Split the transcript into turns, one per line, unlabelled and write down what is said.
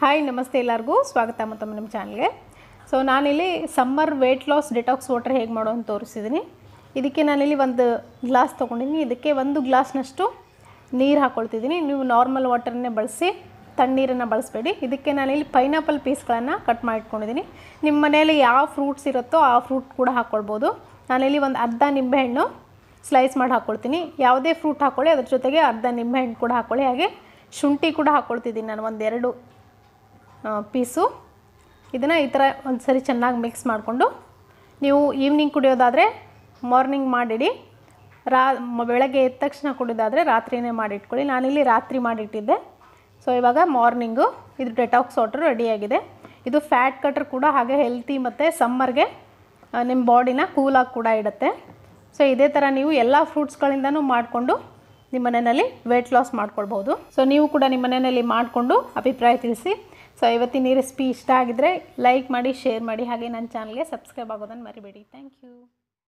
hi ನಮಸ್ತೆ ಎಲ್ಲರಿಗೂ ಸ್ವಾಗತ ಮತ್ತೊಮ್ಮೆ ನಮ್ಮ ಚಾನಲ್ಗೆ ಸೊ ನಾನಿಲ್ಲಿ summer weight loss detox water ಹೇಗೆ ಮಾಡೋ ಅಂತ ತೋರಿಸಿದ್ದೀನಿ ಇದಕ್ಕೆ ನಾನಿಲ್ಲಿ ಒಂದು ಗ್ಲಾಸ್ ತೊಗೊಂಡಿದ್ದೀನಿ ಇದಕ್ಕೆ ಒಂದು ಗ್ಲಾಸ್ನಷ್ಟು ನೀರು ಹಾಕ್ಕೊಳ್ತಿದ್ದೀನಿ ನೀವು ನಾರ್ಮಲ್ ವಾಟರ್ನೇ ಬಳಸಿ ತಣ್ಣೀರನ್ನು ಬಳಸಬೇಡಿ ಇದಕ್ಕೆ ನಾನಿಲ್ಲಿ ಪೈನಾಪಲ್ ಪೀಸ್ಗಳನ್ನು ಕಟ್ ಮಾಡಿ ಇಟ್ಕೊಂಡಿದ್ದೀನಿ ನಿಮ್ಮ ಮನೆಯಲ್ಲಿ ಯಾವ ಫ್ರೂಟ್ಸ್ ಇರುತ್ತೋ ಆ ಫ್ರೂಟ್ ಕೂಡ ಹಾಕ್ಕೊಳ್ಬೋದು ನಾನಿಲ್ಲಿ ಒಂದು ಅರ್ಧ ನಿಂಬೆಹಣ್ಣು ಸ್ಲೈಸ್ ಮಾಡಿ ಹಾಕ್ಕೊಳ್ತೀನಿ ಯಾವುದೇ ಫ್ರೂಟ್ ಹಾಕ್ಕೊಳ್ಳಿ ಅದ್ರ ಜೊತೆಗೆ ಅರ್ಧ ನಿಂಬೆಹಣ್ಣು ಕೂಡ ಹಾಕ್ಕೊಳ್ಳಿ ಹಾಗೆ ಶುಂಠಿ ಕೂಡ ಹಾಕ್ಕೊಳ್ತಿದ್ದೀನಿ ನಾನು ಒಂದೆರಡು ಪೀಸು ಇದನ್ನು ಈ ಥರ ಒಂದು ಸರಿ ಚೆನ್ನಾಗಿ ಮಿಕ್ಸ್ ಮಾಡಿಕೊಂಡು ನೀವು ಈವ್ನಿಂಗ್ ಕುಡಿಯೋದಾದರೆ ಮಾರ್ನಿಂಗ್ ಮಾಡಿಡಿ ರಾ ಮ- ಬೆಳಗ್ಗೆ ಎದ್ದ ತಕ್ಷಣ ಕುಡಿಯೋದಾದರೆ ರಾತ್ರಿನೇ ಮಾಡಿಟ್ಕೊಳ್ಳಿ ನಾನಿಲ್ಲಿ ರಾತ್ರಿ ಮಾಡಿಟ್ಟಿದ್ದೆ ಸೊ ಇವಾಗ ಮಾರ್ನಿಂಗು ಇದು ಡೆಟಾಕ್ಸ್ ವಾಟರ್ ರೆಡಿಯಾಗಿದೆ ಇದು ಫ್ಯಾಟ್ ಕಟ್ರ್ ಕೂಡ ಹಾಗೆ ಹೆಲ್ತಿ ಮತ್ತು ಸಮ್ಮರ್ಗೆ ನಿಮ್ಮ ಬಾಡಿನ ಕೂಲಾಗಿ ಕೂಡ ಇಡುತ್ತೆ ಸೊ ಇದೇ ಥರ ನೀವು ಎಲ್ಲ ಫ್ರೂಟ್ಸ್ಗಳಿಂದನೂ ಮಾಡಿಕೊಂಡು ನಿಮ್ಮ ಮನೆಯಲ್ಲಿ ವೆಯ್ಟ್ ಲಾಸ್ ಮಾಡ್ಕೊಳ್ಬೋದು ಸೊ ನೀವು ಕೂಡ ನಿಮ್ಮ ಮನೆಯಲ್ಲಿ ಮಾಡಿಕೊಂಡು ಅಭಿಪ್ರಾಯ ತಿಳಿಸಿ ಸೊ ಇವತ್ತಿನ ಈ ರೆಸಿಪಿ ಇಷ್ಟ ಆಗಿದ್ದರೆ ಲೈಕ್ ಮಾಡಿ ಶೇರ್ ಮಾಡಿ ಹಾಗೆ ನನ್ನ ಚಾನಲ್ಗೆ ಸಬ್ಸ್ಕ್ರೈಬ್ ಆಗೋದನ್ನು ಮರಿಬೇಡಿ ಥ್ಯಾಂಕ್ ಯು